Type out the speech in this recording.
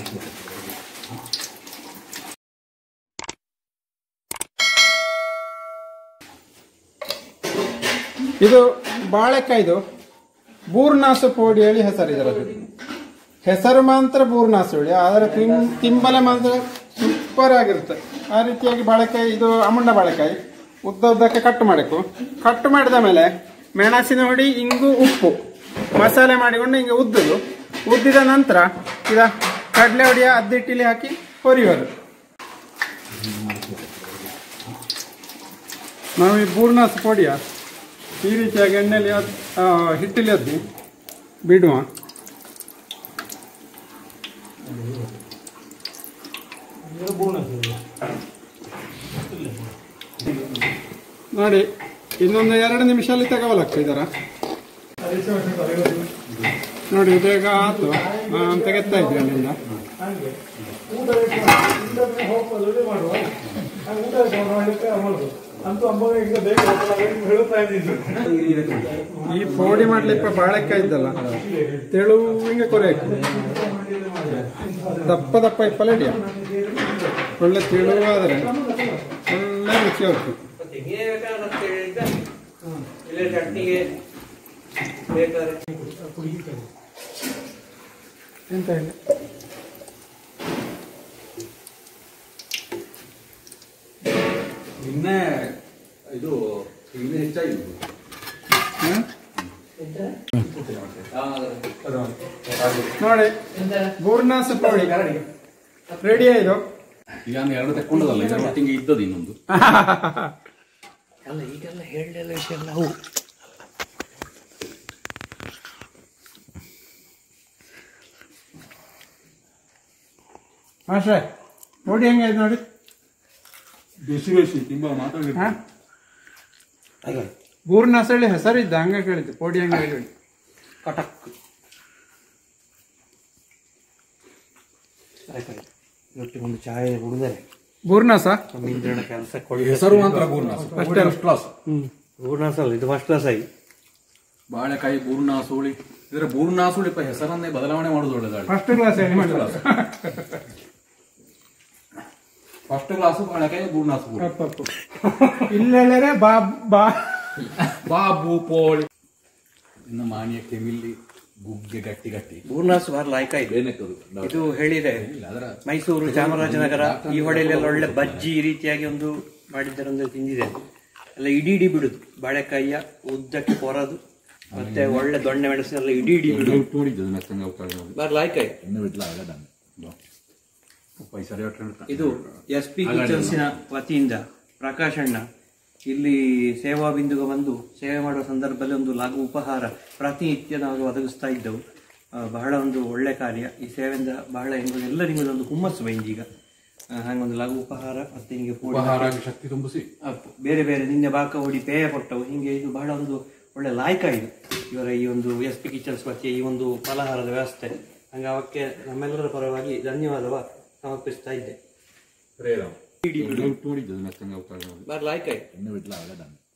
ಇದು ಬಾಳೆಕಾಯ್ದು ಬೂರ್ನಾಸು ಪೋಡಿ ಹೇಳಿ ಹೆಸರು ಇದರದ್ದು ಹೆಸರು ಮಾತ್ರ ಬೂರ್ನಾಸು ಹೇಳಿ ಆದರೆ ತಿಂ ತಿಂಬಲೆ ಮಾತ್ರ ಸೂಪರ್ ಆಗಿರುತ್ತೆ ಆ ರೀತಿಯಾಗಿ ಬಾಳೆಕಾಯಿ ಇದು ಅಮುಂಡ ಬಾಳೆಕಾಯಿ ಉದ್ದ ಉದ್ದಕ್ಕೆ ಕಟ್ ಮಾಡಬೇಕು ಕಟ್ ಮಾಡಿದ ಮೇಲೆ ಮೆಣಸಿನ ಹುಡಿ ಇಂಗು ಉಪ್ಪು ಮಸಾಲೆ ಮಾಡಿಕೊಂಡು ಹಿಂಗೆ ಉದ್ದುದು ಉದ್ದಿದ ನಂತರ ಇದ ಕಡಲೆ ಹುಡಿಯ ಅದ್ದಿಟ್ಟಿಲಿ ಹಾಕಿ ಹೊರಿಯೋದು ನಾವು ಈ ಬೂರ್ನಾಸ್ ಪೊಡಿಯ ಈ ರೀತಿಯಾಗಿ ಎಣ್ಣೆಯಲ್ಲಿ ಅದ್- ಆ, ಹಿಟ್ಟಲ್ಲಿ ಅದ್ದಿ ಬಿಡುವ ನೋಡಿ ಇನ್ನೊಂದು ಎರಡು ನಿಮಿಷದಲ್ಲಿ ತಗೋಲಾಗ್ತದೆ ಇದರ ನೋಡಿ ಬೇಗ ಆತು ನಾನು ತೆಗೆತ್ತಾ ಇದ್ದೆ ಅಲ್ಲಿಂದ ಈ ಪೋಡಿ ಮಾಡ್ಲಿಕ್ಕೆ ಬಾಳೆಕಾಯಿ ಇದ್ದಲ್ಲ ತೆಳು ಹಿಂಗೆ ಕೊರೆಯಕ್ಕೆ ದಪ್ಪ ದಪ್ಪ ಇಪ್ಪಲಡಿಯ ಒಳ್ಳೆ ತೆಳುವಾದರೆ ಒಳ್ಳೆ ರುಚಿ ಆಗ್ತದೆ ಚಟ್ನಿಗೆ ಬೇಕಾದ್ರೆ ಎಂತ ಇಲ್ಲ ನಿನ್ನೆ ಇದು ಇನ್ನೂ ಹೆಚ್ಚಾಗಿತ್ತು ಹ್ಮ್? ನೋಡಿ ಬೂರ್ನಾಸ ಪೋಡಿ ರೆಡಿ ಆಯ್ತು ಈಗ ನಾನು ಎರಡು ತಕೊಂಡದಲ್ಲ ಇದರ ಒಟ್ಟಿಗೆ ಇದ್ದದ್ದು ಇನ್ನೊಂದು ಅಲ್ಲ ಈಗೆಲ್ಲ ಹೇಳಲಿಲ್ಲ ವಿಷಯ ನಾವು ಮಾಸ್ಟ್ರೆ ಪೋಡಿ ಹೆಂಗಾಯ್ತು ನೋಡಿ ಬಿಸಿ ಬಿಸಿ ತುಂಬಾ ಮಾತಾಡಿ ಹಾ ಬೂರ್ನಾಸ ಹೇಳಿ ಹೆಸರಿದ್ದ ಹಂಗ ಕೇಳಿದ್ದು ಪೋಡಿ ಹಂಗ ಹೇಳಿ ಕಟಕ್ ಆಯ್ತಾಯ್ತು ಇವತ್ತಿಗೆ ಒಂದು ಚಾಯ್ ಕುಡಿದರೆ ಬೂರ್ನಾಸ ನಮ್ಮ ಇಂದ್ರನ ಕೆಲಸ ಕೊಡಿ ಹೆಸರು ಮಾತ್ರ ಬೂರ್ನಾಸ್ ಅಷ್ಟೇ. ಫಸ್ಟ್ ಕ್ಲಾಸ್ ಪೂರ್ಣಾಸ ಅಲ್ಲ ಇದು ಫಸ್ಟ್ ಕ್ಲಾಸ್ ಆಗಿ ಬಾಳೆಕಾಯಿ ಬೂರ್ನಾಸುಳಿ ಇದರ ಬೂರ್ನಾಸುಳಿ ಪ ಹೆಸರನ್ನೇ ಬದಲಾವಣೆ ಮಾಡೋದು ಒಳ್ಳೆದಾಳೆ ಫಸ್ಟ್ ಕ್ಲಾಸ್ ಹೇಳಿ ಮಾಡಿ ಫಸ್ಟ್ ಕ್ಲಾಸ್ ಬಾಳೆಕಾಯಿ ಬೂರ್ನಾಸು ಇಲ್ಲೆಲ್ಲರೆ ಬಾ ಬಾ ಬಾಬು ಪೋಳಿ ಇನ್ನು ಮಾಣಿಯ ಕೆಮಿಲ್ಲಿ ಗುಗ್ಗೆ ಗಟ್ಟಿ ಗಟ್ಟಿ ಪೂರ್ಣಾಸ್ ಬಾರ್ ಲಾಯ್ಕ ಇದೆ ಏನೆತ್ತದು ಇದು ಹೇಳಿದೆ ಅದರ ಮೈಸೂರು ಚಾಮರಾಜನಗರ ಈ ಹೊಡೆಯಲ್ಲೆಲ್ಲ ಒಳ್ಳೆ ಬಜ್ಜಿ ಈ ರೀತಿಯಾಗಿ ಒಂದು ಮಾಡಿದ್ದಾರೆ ಅಂದ್ರೆ ತಿಂದಿದೆ ಎಲ್ಲ ಇಡೀ ಇಡೀ ಬಿಡುದು ಬಾಳೆಕಾಯಿಯ ಉದ್ದಕ್ಕೆ ಕೊರದು ಮತ್ತೆ ಒಳ್ಳೆ ದೊಣ್ಣೆ ಮೆಣಸಿನೆಲ್ಲ ಇಡೀ ಇಡೀ ಬಿಡುದು ನೋಡಿದ್ದು ನೆತ್ತಂಗ ಅವಕಾಶ ಬಾರ್ ಲಾಯ್ಕಾಯಿ ಎಣ್ಣೆ ಬಿಡ್ಲ ಆಗದ ಪೈಸಾ ಇದು ಎಸ್ ಪಿ ಕಿಚನ್ಸಿನ ವತಿಯಿಂದ ಪ್ರಕಾಶ್ ಅಣ್ಣ ಇಲ್ಲಿ ಸೇವಾ ಬಿಂದುಗೆ ಬಂದು ಸೇವೆ ಮಾಡುವ ಸಂದರ್ಭದಲ್ಲಿ ಒಂದು ಲಘು ಉಪಹಾರ ಪ್ರತಿನಿತ್ಯ ನಾವು ಒದಗಿಸ್ತಾ ಇದ್ದೆವು ಆ, ಬಹಳ ಒಂದು ಒಳ್ಳೆ ಕಾರ್ಯ ಈ ಸೇವೆಯಿಂದ ಬಹಳ ಹೆಂಗು ಎಲ್ಲರಿಗೂ ಒಂದು ಹುಮ್ಮಸ್ಸು ಬೈಂದು ಈಗ ಆ, ಹಾಗೊಂದು ಲಘು ಉಪಹಾರ ಮತ್ತೆ ಹಿಂಗೆ ಪೂಡಿ ಉಪಹಾರ ಆಗಿ ಶಕ್ತಿ ತುಂಬಿಸಿ ಆ, ಬೇರೆ ಬೇರೆ ನಿನ್ನೆ ಬಾಕ ಹೊಡಿ ಪೇಯ ಕೊಟ್ಟವು ಹಿಂಗೆ ಇದು ಬಹಳ ಒಂದು ಒಳ್ಳೆ ಲಾಯ್ಕ ಇದು ಇವರ ಈ ಒಂದು ಎಸ್ ಪಿ ಕಿಚನ್ಸ್ ವತಿಯ ಈ ಒಂದು ಫಲಹಾರದ ವ್ಯವಸ್ಥೆ ಹಂಗೆ ಅವಕ್ಕೆ ನಮ್ಮೆಲ್ಲರ ಪರವಾಗಿ ಧನ್ಯವಾದವ ಸಮರ್ಪಿಸ್ತಾ ಇದ್ದೆ ಪ್ರೇರಂ ನೋಡಿದ್ದು ನೆತ್ತಂಗ ಅವಕಾಶ ಬಾರ್ ಲಾಯ್ಕ ಎಣ್ಣೆ ಬಿಡ್ಲ ಆಗದ